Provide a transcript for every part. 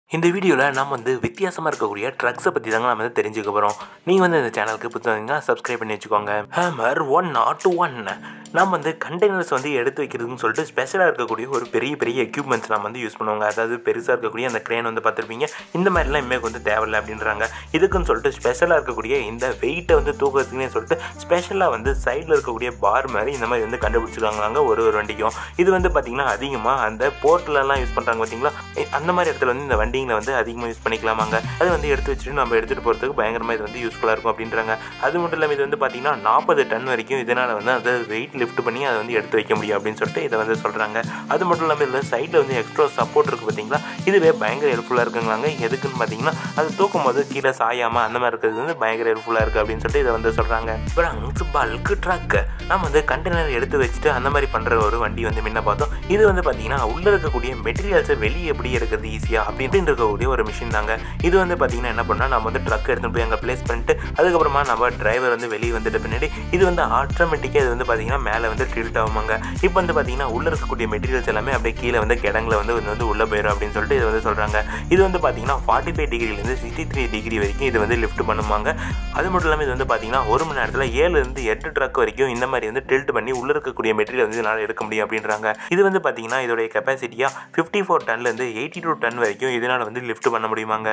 இந்த வீடியோவில் நம்ம வந்து வித்தியாசமாக இருக்கக்கூடிய ட்ரக்ஸை பற்றி தாங்க நம்ம வந்து தெரிஞ்சுக்க போகிறோம் நீங்கள் வந்து இந்த சேனலுக்கு புத்தகங்கன்னா சப்ஸ்கிரைப் பண்ணி வச்சுக்கோங்க ஹேமர் ஒன் நாட் ஒன் நம்ம வந்து கண்டெய்னர்ஸ் வந்து எடுத்து வைக்கிறதுன்னு சொல்லிட்டு ஸ்பெஷலாக இருக்கக்கூடிய ஒரு பெரிய பெரிய எக்யூப்மெண்ட்ஸ் நம்ம வந்து யூஸ் பண்ணுவாங்க அதாவது பெருசாக இருக்கக்கூடிய அந்த க்ரேன் வந்து பார்த்துருப்பீங்க இந்த மாதிரிலாம் இனிமேல் வந்து தேவையில்லை அப்படின்றாங்க இதுக்குன்னு சொல்லிட்டு ஸ்பெஷலாக இருக்கக்கூடிய இந்த வெயிட்டை வந்து தூக்கிறதுக்குனே சொல்லிட்டு ஸ்பெஷலாக வந்து சைடில் இருக்கக்கூடிய பார் மாதிரி இந்த மாதிரி வந்து கண்டுபிடிச்சிருக்காங்களாங்க ஒரு ஒரு வண்டிக்கும் இது வந்து பார்த்திங்கன்னா அதிகமாக அந்த போர்ட்லலாம் யூஸ் பண்ணுறாங்க பார்த்தீங்களா அந்த மாதிரி இடத்துல வந்து இந்த வண்டிங்களை வந்து அதிகமாக யூஸ் பண்ணிக்கலாமாங்க அது வந்து எடுத்து வச்சுட்டு நம்ம எடுத்துகிட்டு போகிறதுக்கு பயங்கரமாக இது வந்து யூஸ்ஃபுல்லாக இருக்கும் அப்படின்றாங்க அது மட்டும் இல்லாமல் இது வந்து பார்த்திங்கன்னா நாற்பது டன் வரைக்கும் இதனால் வந்து அந்த வெயிட் லிஃப்ட் பண்ணி அதை வந்து எடுத்து வைக்க முடியும் அப்படின்னு சொல்லிட்டு இதை வந்து சொல்கிறாங்க அது மட்டும் இல்லாமல் இதில் சைடில் வந்து எக்ஸ்ட்ரா சப்போர்ட் இருக்குது பார்த்தீங்களா இதுவே பயங்கர ஹெல்ப்ஃபுல்லாக இருக்குங்களாங்க எதுக்குன்னு பார்த்தீங்கன்னா அது தூக்கும் போது கீழே சாயாமல் அந்த மாதிரி இருக்கிறது வந்து பயங்கர ஹெல்ப்ஃபுல்லாக இருக்குது அப்படின்னு சொல்லிட்டு இதை வந்து சொல்கிறாங்க பிராங்ஸ் பல்க் ட்ரக் நம்ம வந்து கண்டெய்னர் எடுத்து வச்சுட்டு அந்த மாதிரி பண்ணுற ஒரு வண்டி வந்து முன்ன பார்த்தோம் இது வந்து பார்த்தீங்கன்னா உள்ளே இருக்கக்கூடிய மெட்டீரியல்ஸை வெளியே எப்படி எடுக்கிறது ஈஸியாக அப்படின்னு இருக்கக்கூடிய ஒரு மிஷின் தாங்க இது வந்து பார்த்தீங்கன்னா என்ன பண்ணால் நம்ம வந்து ட்ரக் எடுத்துகிட்டு போய் அங்கே ப்ளேஸ் பண்ணிட்டு அதுக்கப்புறமா நம்ம டிரைவர் வந்து வெளியே வந்துட்டு பின்னாடி இது வந்து ஆட்டோமேட்டிக்காக இது வந்து பார்த்தீங்கன்னா மேலே வந்து டில்ட் ஆகுமாங்க இப்போ வந்து பார்த்தீங்கன்னா உள்ளே இருக்கக்கூடிய மெட்டீரியல்ஸ் எல்லாமே அப்படியே கீழே வந்து கிடங்குல வந்து இது வந்து உள்ளே போயிடும் அப்படின்னு சொல்லிட்டு இது வந்து சொல்கிறாங்க இது வந்து பார்த்தீங்கன்னா ஃபார்ட்டி ஃபைவ் டிகிரிலேருந்து சிக்ஸ்டி த்ரீ டிகிரி வரைக்கும் இது வந்து லிஃப்ட் பண்ணுவாங்க அது மட்டும் இல்லாமல் இது வந்து பார்த்தீங்கன்னா ஒரு மணி நேரத்தில் ஏழுலேருந்து எட்டு ட்ரக் வரைக்கும் இந்த மாதிரி வந்து டில்ட் பண்ணி உள்ளே இருக்கக்கூடிய மெட்டீரியல் வந்து இதனால் எடுக்க முடியும் அப்படின்றாங்க இது வந்து பார்த்தீங்கன்னா இதோடைய கெப்பாசிட்டியாக ஃபிஃப்டி ஃபோர் டன்லேருந்து எயிட்டி டூ டன் வரைக்கும் இதனால் வந்து லிஃப்ட் பண்ண முடியுமாங்க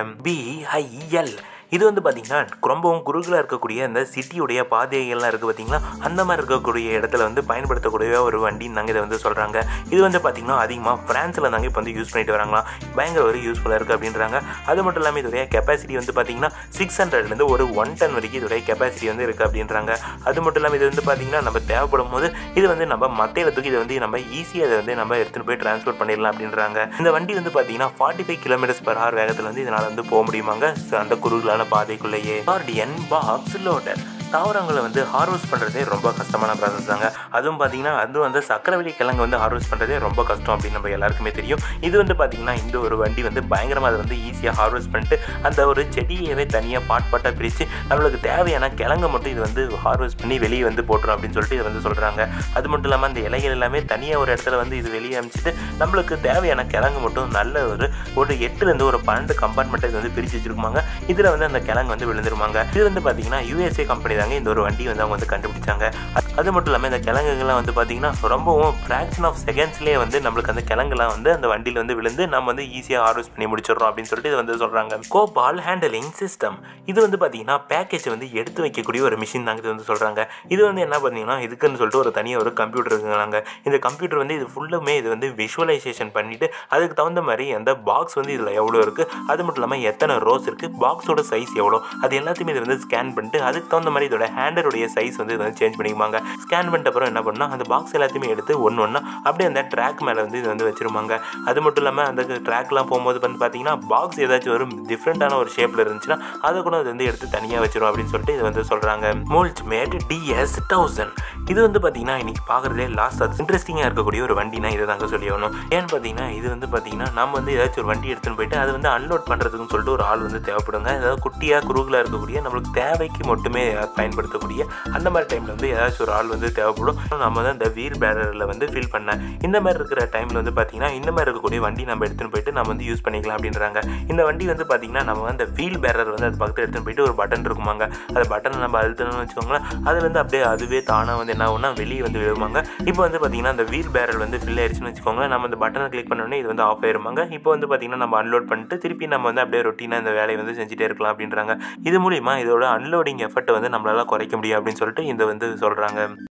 பிஐஎல் இது வந்து பார்த்திங்கன்னா ரொம்பவும் குறுகலாக இருக்கக்கூடிய அந்த சிட்டியுடைய பாதைகள்லாம் இருக்குது பார்த்திங்களா அந்த மாதிரி இருக்கக்கூடிய இடத்துல வந்து பயன்படுத்தக்கூடிய ஒரு வண்டின்னு தாங்க இதை வந்து சொல்கிறாங்க இது வந்து பார்த்திங்கன்னா அதிகமாக ஃப்ரான்ஸில் தாங்க இப்போ வந்து யூஸ் பண்ணிட்டு வராங்களாம் பயங்கர ஒரு யூஸ்ஃபுல்லாக இருக்குது அப்படின்றாங்க அது மட்டும் இல்லாமல் இதோடைய கெப்பாசிட்டி வந்து பார்த்திங்கன்னா சிக்ஸ் ஹண்ட்ரட்லேருந்து ஒரு ஒன் டன் வரைக்கும் இதோடைய கெப்பாசிட்டி வந்து இருக்குது அப்படின்றாங்க அது மட்டும் இல்லாமல் இது வந்து பார்த்திங்கன்னா நம்ம தேவைப்படும் போது இது வந்து நம்ம மற்ற இடத்துக்கு இதை வந்து நம்ம ஈஸியாக அதை வந்து நம்ம எடுத்துகிட்டு போய் ட்ரான்ஸ்போர்ட் பண்ணிடலாம் அப்படின்றாங்க இந்த வண்டி வந்து பார்த்திங்கன்னா forty five kilometres per hour வேகத்தில் வந்து இதனால் வந்து போக முடியுமாங்க So, அந்த குறுகலான பாதைக்குள்ளேயே கார்டியன் பாக்ஸ் லோடர் தாவரங்களை வந்து ஹார்வெஸ்ட் பண்ணுறதே ரொம்ப கஷ்டமான ப்ராசஸ் தாங்க அதுவும் பார்த்தீங்கன்னா அதுவும் வந்து சக்கரவள்ளி கிழங்கு வந்து ஹார்வெஸ்ட் பண்ணுறதே ரொம்ப கஷ்டம் அப்படின்னு நம்ம எல்லாருக்குமே தெரியும் இது வந்து பார்த்தீங்கன்னா இந்த ஒரு வண்டி வந்து பயங்கரமாக அதை வந்து ஈஸியாக ஹார்வெஸ்ட் பண்ணிட்டு அந்த ஒரு செடியவே தனியாக பாட் பாட்டாக பிரித்து நம்மளுக்கு தேவையான கிழங்கு மட்டும் இது வந்து ஹார்வெஸ்ட் பண்ணி வெளியே வந்து போட்டுரும் அப்படின்னு சொல்லிட்டு இது வந்து சொல்கிறாங்க அது மட்டும் இல்லாமல் அந்த இலைகள் எல்லாமே தனியாக ஒரு இடத்துல வந்து இது வெளியே அமைச்சிட்டு நம்மளுக்கு தேவையான கிழங்கு மட்டும் நல்ல ஒரு ஒரு எட்டுலேருந்து ஒரு பன்னெண்டு கம்பார்ட்மெண்ட்டை இது வந்து பிரித்து வச்சிருக்குமாங்க இதில் வந்து அந்த கிழங்கு வந்து விழுந்துருமாங்க இது வந்து பார்த்தீங்கன்னா யூஎஸ்ஏ கம்பெனி தாங்க இந்த ஒரு வண்டி வந்து அவங்க வந்து கண்டுபிடிச்சாங்க அது- அது மட்டும் இல்லாமல் இந்த கிழங்குகள்லாம் வந்து பார்த்தீங்கன்னா ரொம்பவும் ஃப்ராக்ஷன் ஆஃப் செகண்ட்ஸ்லேயே வந்து நம்மளுக்கு அந்த கிழங்குலாம் வந்து அந்த வண்டியில் வந்து விழுந்து நம்ம வந்து ஈஸியாக ஹார்வெஸ்ட் பண்ணி முடிச்சிடுறோம் அப்படின்னு சொல்லிட்டு இது வந்து சொல்கிறாங்க கோபால் ஹேண்டலிங் சிஸ்டம் இது வந்து பார்த்தீங்கன்னா பேக்கேஜ் வந்து எடுத்து வைக்கக்கூடிய ஒரு மிஷின் தாங்க இது வந்து சொல்கிறாங்க இது வந்து என்ன பார்த்தீங்கன்னா இதுக்குன்னு சொல்லிட்டு ஒரு தனியாக ஒரு கம்ப்யூட்டர் இருக்குங்களாங்க இந்த கம்ப்யூட்டர் வந்து இது ஃபுல்லுமே இது வந்து விஷுவலைசேஷன் பண்ணிட்டு அதுக்கு தகுந்த மாதிரி அந்த பாக்ஸ் வந்து இதில் எவ்வளோ இருக்குது அது மட்டும் இல்லாமல் எத்தனை ரோஸ் இருக்குது பாக்ஸோட சைஸ் எவ்வளோ அது எல்லாத்தையுமே இது வந்து ஸ்கேன் பண்ணிட்டு அதுக்கு தகுந்த மாதிரி இதோட ஹேண்டருடைய சைஸ் வந்து இது வந்து சேஞ்ச் பண்ணிக்குவாங்க ஸ்கேன் பண்ணிட்ட அப்புறம் என்ன பண்ணால் அந்த பாக்ஸ் எல்லாத்தையுமே எடுத்து ஒன்று ஒன்றா அப்படியே அந்த ட்ராக் மேலே வந்து இது வந்து வச்சிருவாங்க அது மட்டும் இல்லாமல் அந்த ட்ராக்லாம் போகும்போது வந்து பார்த்தீங்கன்னா பாக்ஸ் ஏதாச்சும் ஒரு டிஃப்ரெண்ட்டான ஒரு ஷேப்பில் இருந்துச்சுன்னா அதை கூட அது வந்து எடுத்து தனியாக வச்சிரும் அப்படின்னு சொல்லிட்டு இது வந்து சொல்கிறாங்க மோல்ட் மேட் டிஎஸ் தௌசண்ட் இது வந்து பார்த்தீங்கன்னா இன்னைக்கு பார்க்குறதே லாஸ்ட் அது இன்ட்ரெஸ்டிங்காக இருக்கக்கூடிய ஒரு வண்டினா இதை தாங்க சொல்லி ஆகணும் ஏன்னு பார்த்தீங்கன்னா இது வந்து பார்த்தீங்கன்னா நம்ம வந்து ஏதாச்சும் ஒரு வண்டி எடுத்துன்னு போயிட்டு அதை வந்து அன்லோட் பண்ணுறதுக்குன்னு சொல்லிட்டு ஒரு ஆள் வந்து தேவைப்படுங்க அதாவது குட்டியாக குறுகலாக இருக்கக்கூடிய நம்மளுக்கு தேவைக்கு மட்டுமே பயன்படுத்தக்கூடிய அந்த மாதிரி டைமில் வந்து ஏதாச்சும் ஒரு ஆள் வந்து தேவைப்படும் நம்ம வந்து அந்த வீல் பேரரில் வந்து ஃபில் பண்ண இந்த மாதிரி இருக்கிற டைமில் வந்து பார்த்தீங்கன்னா இந்த மாதிரி இருக்கக்கூடிய வண்டி நம்ம எடுத்துன்னு போயிட்டு நம்ம வந்து யூஸ் பண்ணிக்கலாம் அப்படின்றாங்க இந்த வண்டி வந்து பார்த்தீங்கன்னா நம்ம வந்து வீல் பேரர் வந்து அது பக்கத்தில் எடுத்துன்னு போயிட்டு ஒரு பட்டன் இருக்குமாங்க அந்த பட்டனை நம்ம அழுத்தணும்னு வச்சுக்கோங்களேன் அதுலேருந்து அப்படியே அதுவே தானாக வந்து என்ன ஆகும்னா வெளியே வந்து விழுவாங்க இப்போ வந்து பார்த்தீங்கன்னா அந்த வீல் பேரல் வந்து ஃபில் ஆயிடுச்சுன்னு வச்சுக்கோங்களேன் நம்ம அந்த பட்டனை கிளிக் பண்ணோடனே இது வந்து ஆஃப் ஆயிருமாங்க இப்போ வந்து பார்த்தீங்கன்னா நம்ம அன்லோட் பண்ணிட்டு திருப்பி நம்ம வந்து அப்படியே ரொட்டீனாக இந்த வேலையை வந்து செஞ்சுட்டே இருக்கலாம் அப்படின்றாங்க இது மூலிமா இதோட அன்லோடிங் எஃபர்ட்டை வந்து நம்மளால குறைக்க முடியும் அப்படின்னு சொல்லிட்டு இந்த வந்து சொல்கிறாங்க